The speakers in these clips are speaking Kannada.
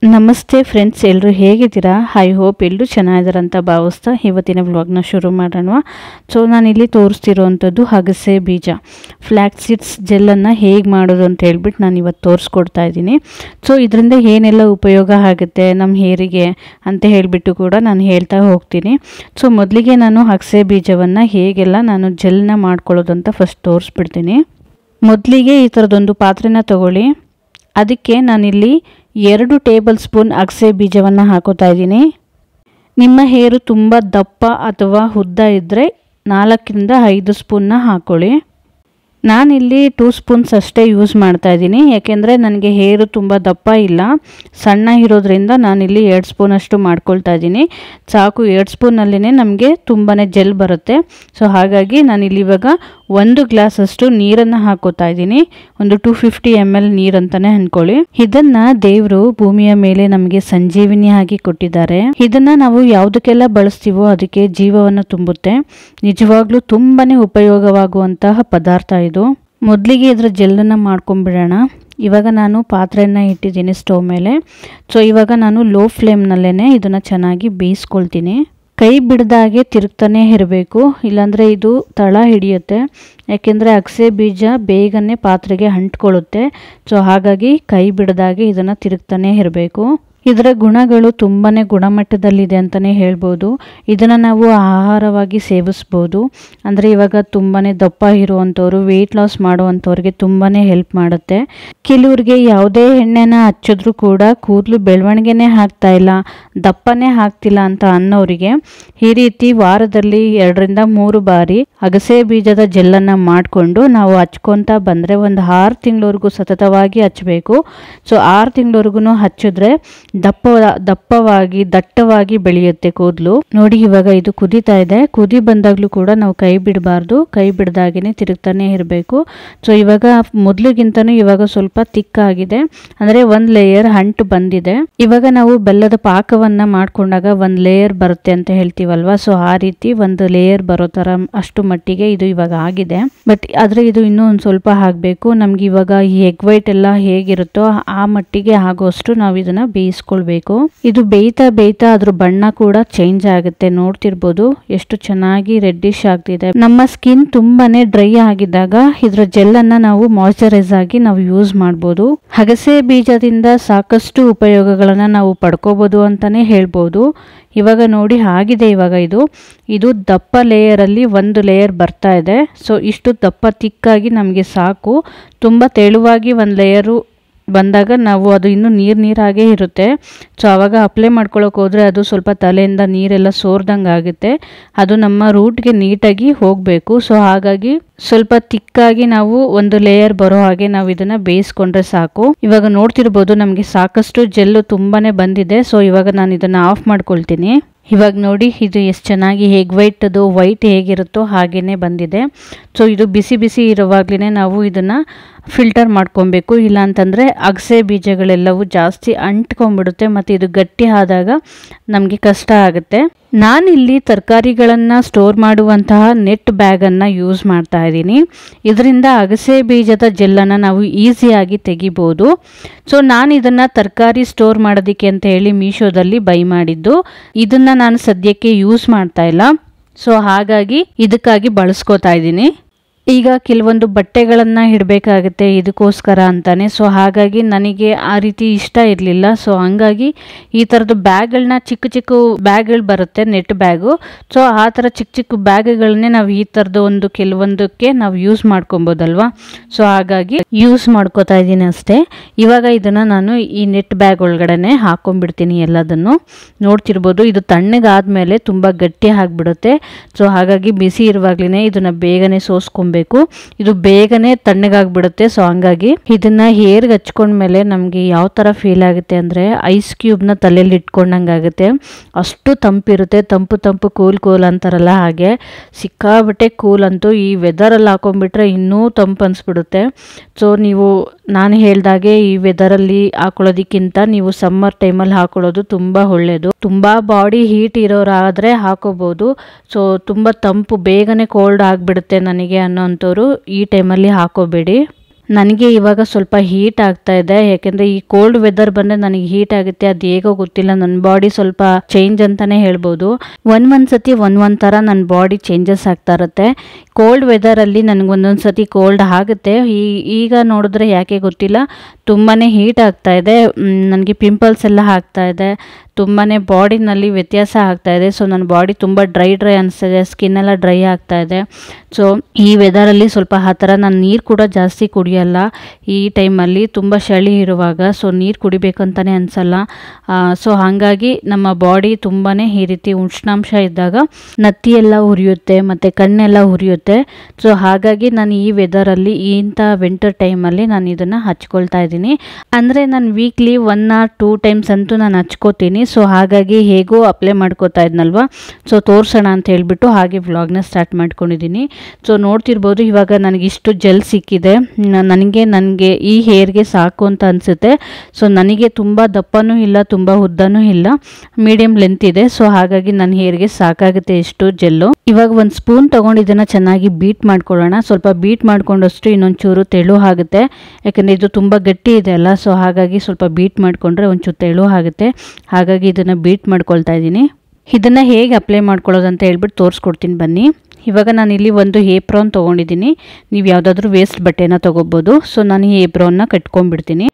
ನಮಸ್ತೆ ಫ್ರೆಂಡ್ಸ್ ಎಲ್ಲರೂ ಹೇಗಿದ್ದೀರಾ ಐ ಹೋಪ್ ಎಲ್ಲರೂ ಚೆನ್ನಾಗಿದ್ದಾರೆ ಅಂತ ಭಾವಿಸ್ತಾ ಇವತ್ತಿನ ವ್ಲಾಗ್ನ ಶುರು ಮಾಡೋಣ ಸೊ ನಾನಿಲ್ಲಿ ತೋರಿಸ್ತಿರೋವಂಥದ್ದು ಅಗಸೆ ಬೀಜ ಫ್ಲ್ಯಾಕ್ ಸೀಡ್ಸ್ ಜೆಲ್ಲನ್ನು ಹೇಗೆ ಮಾಡೋದು ಅಂತ ಹೇಳ್ಬಿಟ್ಟು ನಾನು ಇವತ್ತು ತೋರಿಸ್ಕೊಡ್ತಾ ಇದ್ದೀನಿ ಸೊ ಇದರಿಂದ ಏನೆಲ್ಲ ಉಪಯೋಗ ಆಗುತ್ತೆ ನಮ್ಮ ಹೇರಿಗೆ ಅಂತ ಹೇಳಿಬಿಟ್ಟು ಕೂಡ ನಾನು ಹೇಳ್ತಾ ಹೋಗ್ತೀನಿ ಸೊ ಮೊದಲಿಗೆ ನಾನು ಅಗಸೆ ಬೀಜವನ್ನು ಹೇಗೆಲ್ಲ ನಾನು ಜೆಲ್ನ ಮಾಡ್ಕೊಳ್ಳೋದು ಅಂತ ಫಸ್ಟ್ ತೋರಿಸ್ಬಿಡ್ತೀನಿ ಮೊದಲಿಗೆ ಈ ಥರದೊಂದು ಪಾತ್ರೆನ ತಗೊಳ್ಳಿ ಅದಕ್ಕೆ ನಾನಿಲ್ಲಿ ಎರಡು ಟೇಬಲ್ ಸ್ಪೂನ್ ಅಗಸೆ ಬೀಜವನ್ನು ಹಾಕೋತಾ ಇದ್ದೀನಿ ನಿಮ್ಮ ಹೇರು ತುಂಬ ದಪ್ಪ ಅಥವಾ ಉದ್ದ ಇದ್ದರೆ ನಾಲ್ಕರಿಂದ ಐದು ಸ್ಪೂನ್ನ ಹಾಕ್ಕೊಳ್ಳಿ ನಾನಿಲ್ಲಿ ಟೂ ಸ್ಪೂನ್ಸ್ ಅಷ್ಟೇ ಯೂಸ್ ಮಾಡ್ತಾ ಇದ್ದೀನಿ ಯಾಕೆಂದರೆ ನನಗೆ ಹೇರು ತುಂಬ ದಪ್ಪ ಇಲ್ಲ ಸಣ್ಣ ಇರೋದ್ರಿಂದ ನಾನಿಲ್ಲಿ ಎರಡು ಸ್ಪೂನ್ ಅಷ್ಟು ಮಾಡ್ಕೊಳ್ತಾ ಇದ್ದೀನಿ ಸಾಕು ಎರಡು ಸ್ಪೂನಲ್ಲೇ ನಮಗೆ ತುಂಬಾ ಜೆಲ್ ಬರುತ್ತೆ ಸೊ ಹಾಗಾಗಿ ನಾನಿಲ್ಲಿ ಇವಾಗ ಒಂದು ಗ್ಲಾಸ್ ಅಷ್ಟು ನೀರನ್ನು ಹಾಕೋತಾ ಇದ್ದೀನಿ ಒಂದು ಟೂ ಫಿಫ್ಟಿ ಎಮ್ ಎಲ್ ನೀರಂತಾನೆ ಅನ್ಕೊಳ್ಳಿ ಇದನ್ನ ದೇವರು ಭೂಮಿಯ ಮೇಲೆ ನಮಗೆ ಸಂಜೀವಿನಿ ಆಗಿ ಕೊಟ್ಟಿದ್ದಾರೆ ಇದನ್ನ ನಾವು ಯಾವುದಕ್ಕೆಲ್ಲ ಬಳಸ್ತೀವೋ ಅದಕ್ಕೆ ಜೀವವನ್ನು ತುಂಬುತ್ತೆ ನಿಜವಾಗ್ಲೂ ತುಂಬಾನೇ ಉಪಯೋಗವಾಗುವಂತಹ ಪದಾರ್ಥ ಇದು ಮೊದಲಿಗೆ ಇದರ ಜೆಲ್ಲನ್ನು ಮಾಡ್ಕೊಂಡ್ಬಿಡೋಣ ಇವಾಗ ನಾನು ಪಾತ್ರೆಯನ್ನು ಇಟ್ಟಿದ್ದೀನಿ ಸ್ಟವ್ ಮೇಲೆ ಸೊ ಇವಾಗ ನಾನು ಲೋ ಫ್ಲೇಮ್ನಲ್ಲೇ ಇದನ್ನು ಚೆನ್ನಾಗಿ ಬೇಯಿಸ್ಕೊಳ್ತೀನಿ ಕೈ ಬಿಡ್ದಾಗೆ ತಿರುಗ್ತಾನೆ ಇರಬೇಕು ಇಲ್ಲಾಂದರೆ ಇದು ತಳ ಹಿಡಿಯುತ್ತೆ ಯಾಕೆಂದರೆ ಅಗಸೆ ಬೀಜ ಬೇಗನೆ ಪಾತ್ರೆಗೆ ಅಂಟ್ಕೊಳ್ಳುತ್ತೆ ಸೊ ಹಾಗಾಗಿ ಕೈ ಬಿಡ್ದಾಗೆ ಇದನ್ನು ತಿರುಗ್ತಾನೆ ಇರಬೇಕು ಇದರ ಗುಣಗಳು ತುಂಬಾ ಗುಣಮಟ್ಟದಲ್ಲಿದೆ ಅಂತಲೇ ಹೇಳ್ಬೋದು ಇದನ್ನು ನಾವು ಆಹಾರವಾಗಿ ಸೇವಿಸ್ಬೋದು ಅಂದರೆ ಇವಾಗ ತುಂಬಾ ದಪ್ಪ ಇರುವಂಥವ್ರು ವೆಯ್ಟ್ ಲಾಸ್ ಮಾಡುವಂಥವ್ರಿಗೆ ತುಂಬಾ ಹೆಲ್ಪ್ ಮಾಡುತ್ತೆ ಕೆಲವ್ರಿಗೆ ಯಾವುದೇ ಎಣ್ಣೆನ ಹಚ್ಚಿದ್ರೂ ಕೂಡ ಕೂದಲು ಬೆಳವಣಿಗೆನೇ ಆಗ್ತಾ ಇಲ್ಲ ದಪ್ಪನೇ ಆಗ್ತಿಲ್ಲ ಅಂತ ಅನ್ನೋರಿಗೆ ಈ ರೀತಿ ವಾರದಲ್ಲಿ ಎರಡರಿಂದ ಮೂರು ಬಾರಿ ಅಗಸೆ ಬೀಜದ ಜೆಲ್ಲನ್ನು ಮಾಡಿಕೊಂಡು ನಾವು ಹಚ್ಕೊತಾ ಬಂದರೆ ಒಂದು ಆರು ತಿಂಗಳವರೆಗೂ ಸತತವಾಗಿ ಹಚ್ಚಬೇಕು ಸೊ ಆರು ತಿಂಗಳವರೆಗೂ ಹಚ್ಚಿದ್ರೆ ದಪ್ಪ ದಪ್ಪವಾಗಿ ದಟ್ಟವಾಗಿ ಬೆಳೆಯುತ್ತೆ ಕೂದಲು ನೋಡಿ ಇವಾಗ ಇದು ಕುದೀತಾ ಇದೆ ಕುದಿ ಬಂದಾಗಲೂ ಕೂಡ ನಾವು ಕೈ ಬಿಡಬಾರ್ದು ಕೈ ಬಿಡ್ದಾಗೇನೆ ತಿರುಗ್ತಾನೆ ಇರಬೇಕು ಸೊ ಇವಾಗ ಮೊದಲಿಗಿಂತನೂ ಇವಾಗ ಸ್ವಲ್ಪ ತಿಕ್ಕಾಗಿದೆ ಅಂದರೆ ಒಂದು ಲೇಯರ್ ಅಂಟು ಬಂದಿದೆ ಇವಾಗ ನಾವು ಬೆಲ್ಲದ ಪಾಕವನ್ನ ಮಾಡ್ಕೊಂಡಾಗ ಒಂದು ಲೇಯರ್ ಬರುತ್ತೆ ಅಂತ ಹೇಳ್ತೀವಲ್ವಾ ಸೊ ಆ ರೀತಿ ಒಂದು ಲೇಯರ್ ಬರೋ ಥರ ಅಷ್ಟು ಮಟ್ಟಿಗೆ ಇದು ಇವಾಗ ಆಗಿದೆ ಬಟ್ ಆದರೆ ಇದು ಇನ್ನೂ ಒಂದು ಸ್ವಲ್ಪ ಆಗಬೇಕು ನಮ್ಗೆ ಇವಾಗ ಈ ಎಗ್ ವೈಟ್ ಎಲ್ಲ ಹೇಗಿರುತ್ತೋ ಆ ಮಟ್ಟಿಗೆ ಆಗೋಷ್ಟು ನಾವು ಇದನ್ನ ಬೇಯಿಸ್ಕೊಳ್ಬೇಕು ಇದು ಬೇಯ್ತಾ ಬೇಯ್ತಾ ಅದ್ರ ಬಣ್ಣ ಕೂಡ ಚೇಂಜ್ ಆಗುತ್ತೆ ನೋಡ್ತಿರ್ಬೋದು ಎಷ್ಟು ಚೆನ್ನಾಗಿ ರೆಡ್ಡಿಶ್ ಆಗ್ತಿದೆ ನಮ್ಮ ಸ್ಕಿನ್ ತುಂಬಾನೇ ಡ್ರೈ ಆಗಿದ್ದಾಗ ಇದ್ರ ಜೆಲ್ ಅನ್ನ ನಾವು ಮಾಯ್ಚರೈಸ್ ಆಗಿ ನಾವು ಯೂಸ್ ಮಾಡ್ಬೋದು ಅಗಸೆ ಬೀಜದಿಂದ ಸಾಕಷ್ಟು ಉಪಯೋಗಗಳನ್ನ ನಾವು ಪಡ್ಕೋಬಹುದು ಅಂತಾನೆ ಹೇಳ್ಬೋದು ಇವಾಗ ನೋಡಿ ಆಗಿದೆ ಇವಾಗ ಇದು ಇದು ದಪ್ಪ ಲೇಯರಲ್ಲಿ ಒಂದು ಲೇಯರ್ ಬರ್ತಾ ಇದೆ ಸೊ ಇಷ್ಟು ದಪ್ಪ ತಿಕ್ಕಾಗಿ ನಮಗೆ ಸಾಕು ತುಂಬ ತೆಳುವಾಗಿ ಒಂದು ಲೇಯರು ಬಂದಾಗ ನಾವು ಅದು ಇನ್ನೂ ನೀರು ನೀರಾಗೇ ಇರುತ್ತೆ ಸೊ ಆವಾಗ ಅಪ್ಲೈ ಮಾಡ್ಕೊಳಕ್ಕೆ ಹೋದರೆ ಅದು ಸ್ವಲ್ಪ ತಲೆಯಿಂದ ನೀರೆಲ್ಲ ಸೋರ್ದಂಗೆ ಆಗುತ್ತೆ ಅದು ನಮ್ಮ ರೂಟ್ಗೆ ನೀಟಾಗಿ ಹೋಗಬೇಕು ಸೊ ಹಾಗಾಗಿ ಸ್ವಲ್ಪ ತಿಕ್ಕಾಗಿ ನಾವು ಒಂದು ಲೇಯರ್ ಬರೋ ಹಾಗೆ ನಾವು ಇದನ್ನ ಬೇಯಿಸ್ಕೊಂಡ್ರೆ ಸಾಕು ಇವಾಗ ನೋಡ್ತಿರ್ಬೋದು ನಮಗೆ ಸಾಕಷ್ಟು ಜೆಲ್ಲು ತುಂಬಾನೇ ಬಂದಿದೆ ಸೊ ಇವಾಗ ನಾನು ಇದನ್ನ ಆಫ್ ಮಾಡ್ಕೊಳ್ತೀನಿ ಇವಾಗ ನೋಡಿ ಇದು ಎಷ್ಟು ಚೆನ್ನಾಗಿ ಹೇಗ್ ವೈಟ್ ಅದು ವೈಟ್ ಹೇಗಿರುತ್ತೋ ಹಾಗೇನೆ ಬಂದಿದೆ ಸೊ ಇದು ಬಿಸಿ ಬಿಸಿ ಇರುವಾಗಲೇ ನಾವು ಇದನ್ನು ಫಿಲ್ಟರ್ ಮಾಡ್ಕೊಬೇಕು ಇಲ್ಲ ಅಂತಂದರೆ ಅಗಸೆ ಬೀಜಗಳೆಲ್ಲವೂ ಜಾಸ್ತಿ ಅಂಟ್ಕೊಂಡ್ಬಿಡುತ್ತೆ ಮತ್ತು ಇದು ಗಟ್ಟಿ ಆದಾಗ ನಮಗೆ ಕಷ್ಟ ಆಗುತ್ತೆ ನಾನಿಲ್ಲಿ ತರಕಾರಿಗಳನ್ನು ಸ್ಟೋರ್ ಮಾಡುವಂತಹ ನೆಟ್ ಬ್ಯಾಗನ್ನು ಯೂಸ್ ಮಾಡ್ತಾ ಇದ್ದೀನಿ ಇದರಿಂದ ಅಗಸೆ ಬೀಜದ ಜೆಲ್ಲನ್ನು ನಾವು ಈಸಿಯಾಗಿ ತೆಗಿಬೋದು ಸೊ ನಾನು ಇದನ್ನು ತರಕಾರಿ ಸ್ಟೋರ್ ಮಾಡೋದಕ್ಕೆ ಅಂತ ಹೇಳಿ ಮೀಶೋದಲ್ಲಿ ಬೈ ಮಾಡಿದ್ದು ಇದನ್ನು ನಾನು ಸದ್ಯಕ್ಕೆ ಯೂಸ್ ಮಾಡ್ತಾ ಇಲ್ಲ ಸೊ ಹಾಗಾಗಿ ಇದಕ್ಕಾಗಿ ಬಳಸ್ಕೋತಾ ಇದ್ದೀನಿ ಈಗ ಕೆಲವೊಂದು ಬಟ್ಟೆಗಳನ್ನು ಇಡಬೇಕಾಗುತ್ತೆ ಇದಕ್ಕೋಸ್ಕರ ಅಂತಾನೆ ಸೊ ಹಾಗಾಗಿ ನನಗೆ ಆ ರೀತಿ ಇಷ್ಟ ಇರಲಿಲ್ಲ ಸೊ ಹಂಗಾಗಿ ಈ ಥರದ್ದು ಬ್ಯಾಗ್ಗಳನ್ನ ಚಿಕ್ಕ ಚಿಕ್ಕ ಬ್ಯಾಗ್ಗಳು ಬರುತ್ತೆ ನೆಟ್ ಬ್ಯಾಗು ಸೊ ಆ ಥರ ಚಿಕ್ಕ ಚಿಕ್ಕ ಬ್ಯಾಗ್ಗಳನ್ನೇ ನಾವು ಈ ಥರದ್ದು ಒಂದು ಕೆಲವೊಂದಕ್ಕೆ ನಾವು ಯೂಸ್ ಮಾಡ್ಕೊಬೋದಲ್ವಾ ಸೊ ಹಾಗಾಗಿ ಯೂಸ್ ಮಾಡ್ಕೋತಾ ಇದ್ದೀನಿ ಅಷ್ಟೇ ಇವಾಗ ಇದನ್ನು ನಾನು ಈ ನೆಟ್ ಬ್ಯಾಗ್ ಒಳಗಡೆ ಹಾಕೊಂಡ್ಬಿಡ್ತೀನಿ ಎಲ್ಲದನ್ನು ನೋಡ್ತಿರ್ಬೋದು ಇದು ತಣ್ಣಗಾದ್ಮೇಲೆ ತುಂಬ ಗಟ್ಟಿ ಆಗಿಬಿಡುತ್ತೆ ಸೊ ಹಾಗಾಗಿ ಬಿಸಿ ಇರುವಾಗ್ಲೇ ಇದನ್ನು ಬೇಗನೆ ಸೋಸ್ಕೊಬೇಕು ಇದು ಬೇಗನೆ ತಣ್ಣಗಾಗ್ಬಿಡುತ್ತೆ ಸೊ ಹಂಗಾಗಿ ಇದನ್ನ ಹೇರ್ಗೆ ಹಚ್ಕೊಂಡ್ಮೇಲೆ ನಮಗೆ ಯಾವ ಥರ ಫೀಲ್ ಆಗುತ್ತೆ ಅಂದರೆ ಐಸ್ ಕ್ಯೂಬ್ನ ತಲೆಯಲ್ಲಿ ಇಟ್ಕೊಂಡಂಗೆ ಆಗುತ್ತೆ ಅಷ್ಟು ತಂಪಿರುತ್ತೆ ತಂಪು ತಂಪು ಕೂಲ್ ಕೂಲ್ ಅಂತಾರಲ್ಲ ಹಾಗೆ ಸಿಕ್ಕಾಬಟ್ಟೆ ಕೂಲ್ ಅಂತೂ ಈ ವೆದರಲ್ಲಿ ಹಾಕೊಂಡ್ಬಿಟ್ರೆ ಇನ್ನೂ ತಂಪು ಅನಿಸ್ಬಿಡುತ್ತೆ ಸೊ ನೀವು ನಾನು ಹೇಳ್ದಾಗೆ ಈ ವೆದರಲ್ಲಿ ಹಾಕೊಳ್ಳೋದಕ್ಕಿಂತ ನೀವು ಸಮ್ಮರ್ ಟೈಮಲ್ಲಿ ಹಾಕೊಳ್ಳೋದು ತುಂಬ ಒಳ್ಳೆಯದು ತುಂಬ ಬಾಡಿ ಹೀಟ್ ಇರೋರಾದರೆ ಹಾಕೋಬೋದು ಸೊ ತುಂಬ ತಂಪು ಬೇಗನೆ ಕೋಲ್ಡ್ ಆಗಿಬಿಡುತ್ತೆ ನನಗೆ ಅನ್ನೋಂಥವ್ರು ಈ ಟೈಮಲ್ಲಿ ಹಾಕೋಬೇಡಿ ನನಗೆ ಇವಾಗ ಸ್ವಲ್ಪ ಹೀಟ್ ಆಗ್ತಾ ಇದೆ ಯಾಕೆಂದರೆ ಈ ಕೋಲ್ಡ್ ವೆದರ್ ಬಂದರೆ ನನಗೆ ಹೀಟ್ ಆಗುತ್ತೆ ಅದು ಹೇಗೋ ಗೊತ್ತಿಲ್ಲ ನನ್ನ ಬಾಡಿ ಸ್ವಲ್ಪ ಚೇಂಜ್ ಅಂತಲೇ ಹೇಳ್ಬೋದು ಒಂದು ಒಂದು ಸತಿ ಒಂದು ಒಂದು ಥರ ನನ್ನ ಬಾಡಿ ಚೇಂಜಸ್ ಆಗ್ತಾ ಇರುತ್ತೆ ಕೋಲ್ಡ್ ವೆದರಲ್ಲಿ ನನಗೆ ಒಂದೊಂದು ಸತಿ ಕೋಲ್ಡ್ ಆಗುತ್ತೆ ಈ ಈಗ ನೋಡಿದ್ರೆ ಯಾಕೆ ಗೊತ್ತಿಲ್ಲ ತುಂಬಾ ಹೀಟ್ ಆಗ್ತಾ ಇದೆ ನನಗೆ ಪಿಂಪಲ್ಸ್ ಎಲ್ಲ ಆಗ್ತಾ ಇದೆ ತುಂಬಾ ಬಾಡಿನಲ್ಲಿ ವ್ಯತ್ಯಾಸ ಆಗ್ತಾ ಇದೆ ಸೊ ನನ್ನ ಬಾಡಿ ತುಂಬ ಡ್ರೈ ಡ್ರೈ ಅನಿಸ್ತಿದೆ ಸ್ಕಿನ್ ಎಲ್ಲ ಡ್ರೈ ಆಗ್ತಾ ಇದೆ ಸೊ ಈ ವೆದರಲ್ಲಿ ಸ್ವಲ್ಪ ಆ ಥರ ನಾನು ನೀರು ಕೂಡ ಜಾಸ್ತಿ ಕುಡಿಯಲ್ಲ ಈ ಟೈಮಲ್ಲಿ ತುಂಬ ಚಳಿ ಇರುವಾಗ ಸೊ ನೀರು ಕುಡಿಬೇಕಂತಲೇ ಅನಿಸಲ್ಲ ಸೊ ಹಾಗಾಗಿ ನಮ್ಮ ಬಾಡಿ ತುಂಬಾ ಈ ರೀತಿ ಉಷ್ಣಾಂಶ ಇದ್ದಾಗ ನತ್ತಿ ಎಲ್ಲ ಉರಿಯುತ್ತೆ ಮತ್ತು ಕಣ್ಣೆಲ್ಲ ಉರಿಯುತ್ತೆ ಸೊ ಹಾಗಾಗಿ ನಾನು ಈ ವೆದರಲ್ಲಿ ಇಂಥ ವಿಂಟರ್ ಟೈಮಲ್ಲಿ ನಾನು ಇದನ್ನು ಹಚ್ಕೊಳ್ತಾ ಇದ್ದೀನಿ ಅಂದರೆ ನಾನು weekly one or two times ಅಂತೂ ನಾನು ಹಚ್ಕೋತೀನಿ ಸೊ ಹಾಗಾಗಿ ಹೇಗೋ ಅಪ್ಲೈ ಮಾಡ್ಕೋತಾ ಇದ್ನಲ್ವ ಸೊ ತೋರಿಸೋಣ ಅಂತ ಹೇಳ್ಬಿಟ್ಟು ಹಾಗೆ ವ್ಲಾಗ್ನ ಸ್ಟಾರ್ಟ್ ಮಾಡ್ಕೊಂಡಿದ್ದೀನಿ ಸೊ ನೋಡ್ತಿರ್ಬೋದು ಇವಾಗ ನನಗೆ ಇಷ್ಟು ಜೆಲ್ ಸಿಕ್ಕಿದೆ ನನಗೆ ನನಗೆ ಈ ಹೇರ್ಗೆ ಸಾಕು ಅಂತ ಅನಿಸುತ್ತೆ ಸೊ ನನಗೆ ತುಂಬ ದಪ್ಪನೂ ಇಲ್ಲ ತುಂಬ ಉದ್ದನೂ ಇಲ್ಲ ಮೀಡಿಯಮ್ ಲೆಂತ್ ಇದೆ ಸೊ ಹಾಗಾಗಿ ನನ್ನ ಹೇರ್ಗೆ ಸಾಕಾಗುತ್ತೆ ಇಷ್ಟು ಜೆಲ್ಲು ಇವಾಗ ಒಂದು ಸ್ಪೂನ್ ತೊಗೊಂಡು ಇದನ್ನು ಚೆನ್ನಾಗಿ ಬೀಟ್ ಮಾಡ್ಕೊಳ್ಳೋಣ ಸ್ವಲ್ಪ ಬೀಟ್ ಮಾಡ್ಕೊಂಡಷ್ಟು ಇನ್ನೊಂದು ಚೂರು ತೆಳು ಆಗುತ್ತೆ ಯಾಕಂದರೆ ಇದು ತುಂಬ ಗಟ್ಟಿ ಇದೆ ಅಲ್ಲ ಸೊ ಹಾಗಾಗಿ ಸ್ವಲ್ಪ ಬೀಟ್ ಮಾಡಿಕೊಂಡ್ರೆ ಒಂಚೂರು ತೆಳು ಆಗುತ್ತೆ ಹಾಗಾಗಿ ಇದನ್ನು ಬೀಟ್ ಮಾಡ್ಕೊಳ್ತಾ ಇದ್ದೀನಿ ಇದನ್ನು ಹೇಗೆ ಅಪ್ಲೈ ಮಾಡ್ಕೊಳ್ಳೋದು ಅಂತ ಹೇಳ್ಬಿಟ್ಟು ತೋರಿಸ್ಕೊಡ್ತೀನಿ ಬನ್ನಿ ಇವಾಗ ನಾನು ಇಲ್ಲಿ ಒಂದು ಏಪ್ರಾನ್ ತೊಗೊಂಡಿದ್ದೀನಿ ನೀವು ಯಾವುದಾದ್ರೂ ವೇಸ್ಟ್ ಬಟ್ಟೆನ ತೊಗೋಬೋದು ಸೊ ನಾನು ಈ ಏಪ್ರಾನ್ನ ಕಟ್ಕೊಂಡ್ಬಿಡ್ತೀನಿ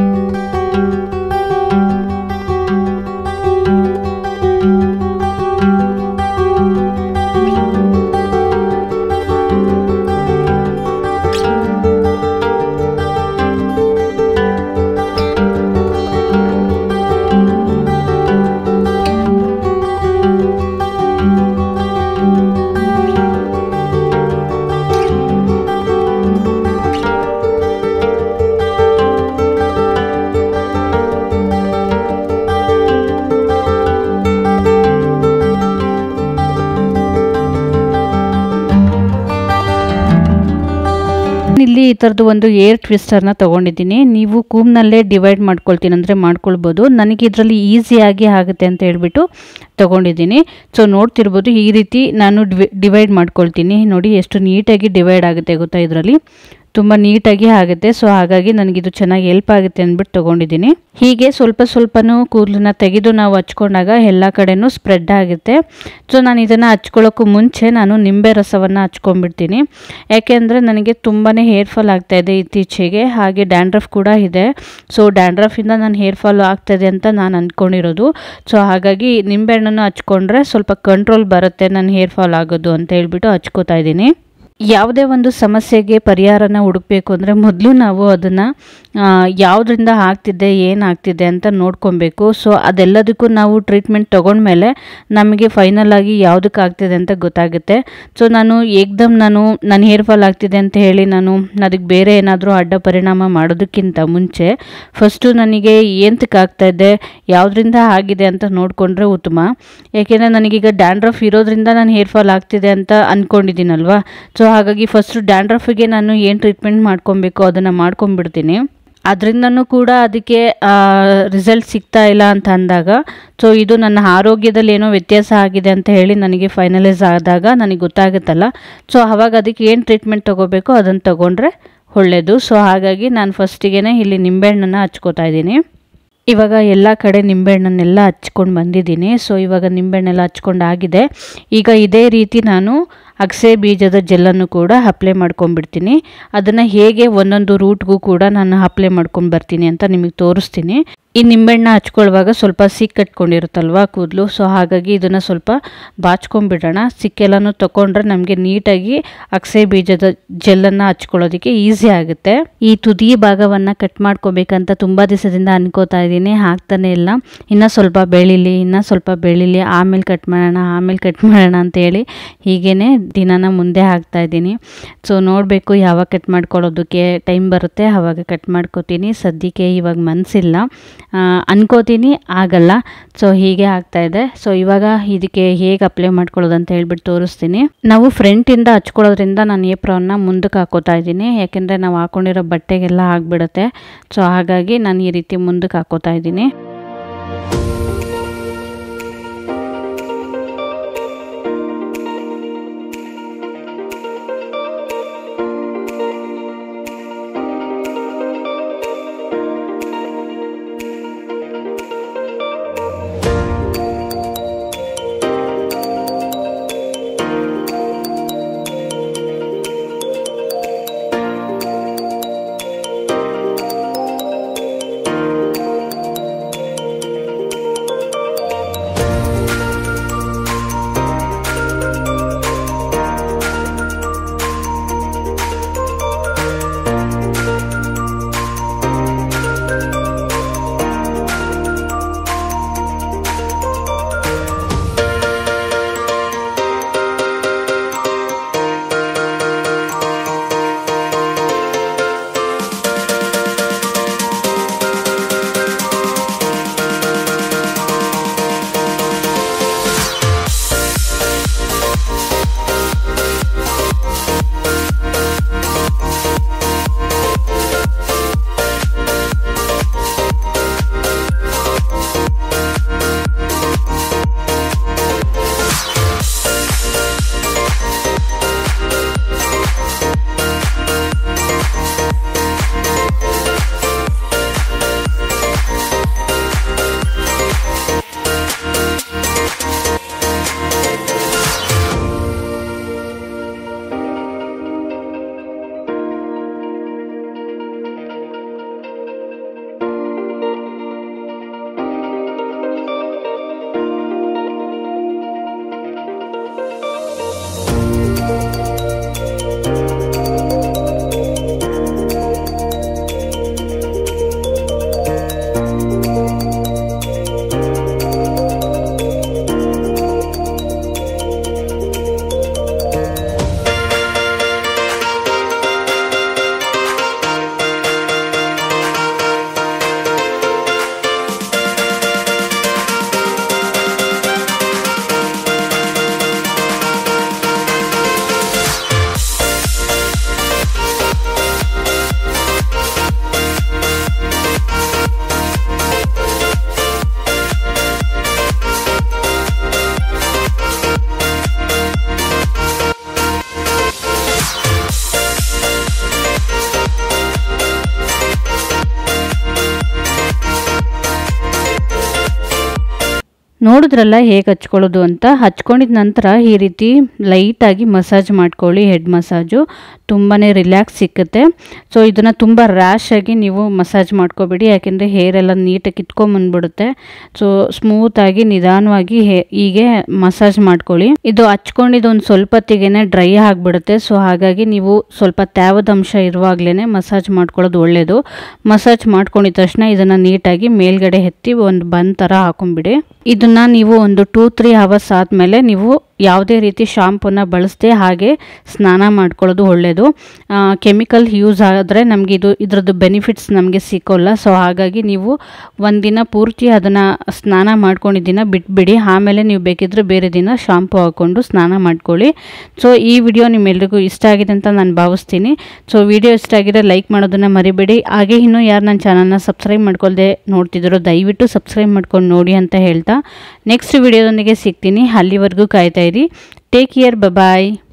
ಇಲ್ಲಿ ಈ ಥರದ್ದು ಒಂದು ಏರ್ ಟ್ವಿಸ್ಟರ್ನ ತೊಗೊಂಡಿದ್ದೀನಿ ನೀವು ಕೂಮ್ನಲ್ಲೇ ಡಿವೈಡ್ ಮಾಡ್ಕೊಳ್ತೀನಿ ಅಂದರೆ ಮಾಡ್ಕೊಳ್ಬೋದು ನನಗೆ ಇದರಲ್ಲಿ ಈಸಿಯಾಗಿ ಆಗುತ್ತೆ ಅಂತ ಹೇಳ್ಬಿಟ್ಟು ತೊಗೊಂಡಿದ್ದೀನಿ ಸೊ ನೋಡ್ತಿರ್ಬೋದು ಈ ರೀತಿ ನಾನು ಡಿವೈಡ್ ಮಾಡ್ಕೊಳ್ತೀನಿ ನೋಡಿ ಎಷ್ಟು ನೀಟಾಗಿ ಡಿವೈಡ್ ಆಗುತ್ತೆ ಗೊತ್ತಾ ಇದರಲ್ಲಿ ತುಂಬ ನೀಟಾಗಿ ಆಗುತ್ತೆ ಸೊ ಹಾಗಾಗಿ ನನಗಿದು ಚೆನ್ನಾಗಿ ಹೆಲ್ಪ್ ಆಗುತ್ತೆ ಅಂದ್ಬಿಟ್ಟು ತೊಗೊಂಡಿದ್ದೀನಿ ಹೀಗೆ ಸ್ವಲ್ಪ ಸ್ವಲ್ಪನೂ ಕೂದಲನ್ನ ತೆಗೆದು ನಾವು ಹಚ್ಕೊಂಡಾಗ ಎಲ್ಲ ಕಡೆನೂ ಸ್ಪ್ರೆಡ್ ಆಗುತ್ತೆ ಸೊ ನಾನು ಇದನ್ನು ಹಚ್ಕೊಳ್ಳೋಕ್ಕೂ ಮುಂಚೆ ನಾನು ನಿಂಬೆ ರಸವನ್ನು ಹಚ್ಕೊಂಡ್ಬಿಡ್ತೀನಿ ಯಾಕೆಂದರೆ ನನಗೆ ತುಂಬಾ ಹೇರ್ ಫಾಲ್ ಆಗ್ತಾಯಿದೆ ಇತ್ತೀಚೆಗೆ ಹಾಗೆ ಡ್ಯಾಂಡ್ರಫ್ ಕೂಡ ಇದೆ ಸೊ ಡ್ಯಾಂಡ್ರಫಿಂದ ನಾನು ಹೇರ್ ಫಾಲ್ ಆಗ್ತಾಯಿದೆ ಅಂತ ನಾನು ಅಂದ್ಕೊಂಡಿರೋದು ಸೊ ಹಾಗಾಗಿ ನಿಂಬೆಹಣ್ಣನ್ನು ಹಚ್ಕೊಂಡ್ರೆ ಸ್ವಲ್ಪ ಕಂಟ್ರೋಲ್ ಬರುತ್ತೆ ನನ್ನ ಹೇರ್ ಫಾಲ್ ಆಗೋದು ಅಂತ ಹೇಳ್ಬಿಟ್ಟು ಹಚ್ಕೋತಾ ಇದ್ದೀನಿ ಯಾವುದೇ ಒಂದು ಸಮಸ್ಯೆಗೆ ಪರಿಹಾರನ ಹುಡುಕ್ಬೇಕು ಅಂದರೆ ಮೊದಲು ನಾವು ಅದನ್ನು ಯಾವುದರಿಂದ ಆಗ್ತಿದೆ ಏನಾಗ್ತಿದೆ ಅಂತ ನೋಡ್ಕೊಬೇಕು ಸೊ ಅದೆಲ್ಲದಕ್ಕೂ ನಾವು ಟ್ರೀಟ್ಮೆಂಟ್ ತೊಗೊಂಡ್ಮೇಲೆ ನಮಗೆ ಫೈನಲ್ ಆಗಿ ಯಾವುದಕ್ಕೆ ಆಗ್ತಿದೆ ಅಂತ ಗೊತ್ತಾಗುತ್ತೆ ಸೊ ನಾನು ಏಕ್ದಮ್ ನಾನು ನನ್ನ ಹೇರ್ ಫಾಲ್ ಆಗ್ತಿದೆ ಅಂತ ಹೇಳಿ ನಾನು ಅದಕ್ಕೆ ಬೇರೆ ಏನಾದರೂ ಅಡ್ಡ ಪರಿಣಾಮ ಮಾಡೋದಕ್ಕಿಂತ ಮುಂಚೆ ಫಸ್ಟು ನನಗೆ ಏಂತಕ್ಕೆ ಆಗ್ತಾಯಿದೆ ಯಾವುದರಿಂದ ಆಗಿದೆ ಅಂತ ನೋಡಿಕೊಂಡ್ರೆ ಉತ್ತಮ ಯಾಕೆಂದರೆ ನನಗೀಗ ಡ್ಯಾಂಡ್ರಫ್ ಇರೋದ್ರಿಂದ ನಾನು ಹೇರ್ ಫಾಲ್ ಆಗ್ತಿದೆ ಅಂತ ಅಂದ್ಕೊಂಡಿದ್ದೀನಲ್ವಾ ಸೊ ಹಾಗಾಗಿ ಫಸ್ಟು ಡ್ಯಾಂಡ್ರಫಿಗೆ ನಾನು ಏನು ಟ್ರೀಟ್ಮೆಂಟ್ ಮಾಡ್ಕೊಬೇಕು ಅದನ್ನು ಮಾಡ್ಕೊಂಬಿಡ್ತೀನಿ ಅದರಿಂದನೂ ಕೂಡ ಅದಕ್ಕೆ ರಿಸಲ್ಟ್ ಸಿಗ್ತಾ ಇಲ್ಲ ಅಂತ ಅಂದಾಗ ಸೊ ಇದು ನನ್ನ ಆರೋಗ್ಯದಲ್ಲಿ ಏನೋ ವ್ಯತ್ಯಾಸ ಆಗಿದೆ ಅಂತ ಹೇಳಿ ನನಗೆ ಫೈನಲೈಸ್ ಆದಾಗ ನನಗೆ ಗೊತ್ತಾಗುತ್ತಲ್ಲ ಸೊ ಅವಾಗ ಅದಕ್ಕೆ ಏನು ಟ್ರೀಟ್ಮೆಂಟ್ ತೊಗೋಬೇಕೋ ಅದನ್ನು ತೊಗೊಂಡ್ರೆ ಒಳ್ಳೆಯದು ಸೊ ಹಾಗಾಗಿ ನಾನು ಫಸ್ಟಿಗೆ ಇಲ್ಲಿ ನಿಂಬೆಹಣ್ಣನ್ನು ಹಚ್ಕೋತಾ ಇದ್ದೀನಿ ಇವಾಗ ಎಲ್ಲ ಕಡೆ ನಿಂಬೆಹಣ್ಣನ್ನೆಲ್ಲ ಹಚ್ಕೊಂಡು ಬಂದಿದ್ದೀನಿ ಸೊ ಇವಾಗ ನಿಂಬೆಹಣ್ಣೆಲ್ಲ ಹಚ್ಕೊಂಡು ಆಗಿದೆ ಈಗ ಇದೇ ರೀತಿ ನಾನು ಅಗಸೆ ಬೀಜದ ಜೆಲ್ಲನ್ನು ಕೂಡ ಅಪ್ಲೈ ಮಾಡ್ಕೊಂಡ್ಬಿಡ್ತೀನಿ ಅದನ್ನು ಹೇಗೆ ಒಂದೊಂದು ರೂಟ್ಗೂ ಕೂಡ ನಾನು ಅಪ್ಲೈ ಮಾಡ್ಕೊಂಡು ಬರ್ತೀನಿ ಅಂತ ನಿಮಗೆ ತೋರಿಸ್ತೀನಿ ಈ ನಿಂಬೆಹಣ್ಣ ಹಚ್ಕೊಳ್ಳುವಾಗ ಸ್ವಲ್ಪ ಸಿಕ್ ಕಟ್ಕೊಂಡಿರುತ್ತಲ್ವ ಕೂದಲು ಸೊ ಹಾಗಾಗಿ ಇದನ್ನು ಸ್ವಲ್ಪ ಬಾಚ್ಕೊಂಡ್ಬಿಡೋಣ ಸಿಕ್ಕೆಲ್ಲನೂ ತೊಗೊಂಡ್ರೆ ನಮಗೆ ನೀಟಾಗಿ ಅಗಸೆ ಬೀಜದ ಜೆಲ್ಲನ್ನು ಹಚ್ಕೊಳ್ಳೋದಕ್ಕೆ ಈಸಿ ಆಗುತ್ತೆ ಈ ತುದಿ ಭಾಗವನ್ನು ಕಟ್ ಮಾಡ್ಕೋಬೇಕಂತ ತುಂಬ ದಿವಸದಿಂದ ಅನ್ಕೋತಾ ಇದ್ದೀನಿ ಆಗ್ತಾನೆ ಇಲ್ಲ ಇನ್ನೂ ಸ್ವಲ್ಪ ಬೆಳಿಲಿ ಇನ್ನೂ ಸ್ವಲ್ಪ ಬೆಳಿಲಿ ಆಮೇಲೆ ಕಟ್ ಮಾಡೋಣ ಆಮೇಲೆ ಕಟ್ ಮಾಡೋಣ ಅಂತೇಳಿ ಹೀಗೇ ದಿನಾನ ಮುಂದೆ ಹಾಕ್ತಾ ಇದ್ದೀನಿ ಸೊ ನೋಡಬೇಕು ಯಾವಾಗ ಕಟ್ ಮಾಡ್ಕೊಳ್ಳೋದಕ್ಕೆ ಟೈಮ್ ಬರುತ್ತೆ ಆವಾಗ ಕಟ್ ಮಾಡ್ಕೋತೀನಿ ಸದ್ಯಕ್ಕೆ ಇವಾಗ ಮನಸ್ಸಿಲ್ಲ ಅನ್ಕೋತೀನಿ ಆಗಲ್ಲ ಸೊ ಹೀಗೆ ಆಗ್ತಾ ಇದೆ ಸೊ ಇವಾಗ ಇದಕ್ಕೆ ಹೇಗೆ ಅಪ್ಲೈ ಮಾಡ್ಕೊಳ್ಳೋದು ಅಂತ ಹೇಳ್ಬಿಟ್ಟು ತೋರಿಸ್ತೀನಿ ನಾವು ಫ್ರಂಟಿಂದ ಹಚ್ಕೊಳ್ಳೋದ್ರಿಂದ ನಾನು ಏಪ್ರಾನ್ನ ಮುಂದಕ್ಕೆ ಹಾಕೋತಾ ಇದ್ದೀನಿ ಯಾಕೆಂದರೆ ನಾವು ಹಾಕೊಂಡಿರೋ ಬಟ್ಟೆಗೆಲ್ಲ ಆಗಿಬಿಡುತ್ತೆ ಸೊ ಹಾಗಾಗಿ ನಾನು ಈ ರೀತಿ ಮುಂದಕ್ಕೆ ಹಾಕೋತಾ ಇದ್ದೀನಿ ನೋಡಿದ್ರಲ್ಲ ಹೇಗೆ ಹಚ್ಕೊಳ್ಳೋದು ಅಂತ ಹಚ್ಕೊಂಡಿದ ನಂತರ ಈ ರೀತಿ ಲೈಟಾಗಿ ಮಸಾಜ್ ಮಾಡ್ಕೊಳ್ಳಿ ಹೆಡ್ ಮಸಾಜು ತುಂಬಾ ರಿಲ್ಯಾಕ್ಸ್ ಸಿಕ್ಕುತ್ತೆ ಸೊ ಇದನ್ನು ತುಂಬ ರ್ಯಾಶ್ ಆಗಿ ನೀವು ಮಸಾಜ್ ಮಾಡ್ಕೋಬೇಡಿ ಯಾಕೆಂದರೆ ಹೇರ್ ಎಲ್ಲ ನೀಟಾಗಿ ಕಿತ್ಕೊಂಬಂದ್ಬಿಡುತ್ತೆ ಸೊ ಸ್ಮೂತಾಗಿ ನಿಧಾನವಾಗಿ ಹೇ ಹೀಗೆ ಮಸಾಜ್ ಮಾಡ್ಕೊಳ್ಳಿ ಇದು ಹಚ್ಕೊಂಡಿದ್ದು ಒಂದು ಸ್ವಲ್ಪ ಹೊತ್ತಿಗೆನೆ ಡ್ರೈ ಆಗಿಬಿಡುತ್ತೆ ಸೊ ಹಾಗಾಗಿ ನೀವು ಸ್ವಲ್ಪ ತ್ಯಾವದ ಅಂಶ ಇರುವಾಗಲೇ ಮಸಾಜ್ ಮಾಡ್ಕೊಳ್ಳೋದು ಒಳ್ಳೆಯದು ಮಸಾಜ್ ಮಾಡ್ಕೊಂಡಿದ ತಕ್ಷಣ ಇದನ್ನು ನೀಟಾಗಿ ಮೇಲ್ಗಡೆ ಎತ್ತಿ ಒಂದು ಬನ್ ಥರ ಹಾಕೊಂಬಿಡಿ ಇದನ್ನು ನೀವು ಒಂದು ಟೂ ತ್ರೀ ಅವರ್ಸ್ ಆದಮೇಲೆ ನೀವು ಯಾವುದೇ ರೀತಿ ಶಾಂಪೂನ ಬಳಸದೆ ಹಾಗೆ ಸ್ನಾನ ಮಾಡ್ಕೊಳ್ಳೋದು ಒಳ್ಳೆಯದು ಕೆಮಿಕಲ್ ಯೂಸ್ ಆದರೆ ನಮಗೆ ಇದು ಇದ್ರದ್ದು ಬೆನಿಫಿಟ್ಸ್ ನಮಗೆ ಸಿಕ್ಕೋಲ್ಲ ಸೊ ಹಾಗಾಗಿ ನೀವು ಒಂದಿನ ಪೂರ್ತಿ ಅದನ್ನು ಸ್ನಾನ ಮಾಡ್ಕೊಂಡಿದ್ದಿನ ಬಿಟ್ಬಿಡಿ ಆಮೇಲೆ ನೀವು ಬೇಕಿದ್ರೆ ಬೇರೆ ದಿನ ಶಾಂಪೂ ಹಾಕ್ಕೊಂಡು ಸ್ನಾನ ಮಾಡ್ಕೊಳ್ಳಿ ಸೊ ಈ ವಿಡಿಯೋ ನಿಮ್ಮೆಲ್ರಿಗೂ ಇಷ್ಟ ಆಗಿದೆ ಅಂತ ನಾನು ಭಾವಿಸ್ತೀನಿ ಸೊ ವಿಡಿಯೋ ಇಷ್ಟ ಆಗಿದೆ ಲೈಕ್ ಮಾಡೋದನ್ನು ಮರಿಬೇಡಿ ಹಾಗೆ ಇನ್ನೂ ಯಾರು ನನ್ನ ಚಾನಲ್ನ ಸಬ್ಸ್ಕ್ರೈಬ್ ಮಾಡ್ಕೊಳ್ದೆ ನೋಡ್ತಿದ್ದೀರೋ ದಯವಿಟ್ಟು ಸಬ್ಸ್ಕ್ರೈಬ್ ಮಾಡ್ಕೊಂಡು ನೋಡಿ ಅಂತ ಹೇಳ್ತಾ ನೆಕ್ಸ್ಟ್ ವಿಡಿಯೋದೊಂದಿಗೆ ಸಿಗ್ತೀನಿ ಅಲ್ಲಿವರೆಗೂ ಕಾಯ್ತಾ ಇರಿ ಟೇಕ್ ಕೇರ್ ಬಾಯ್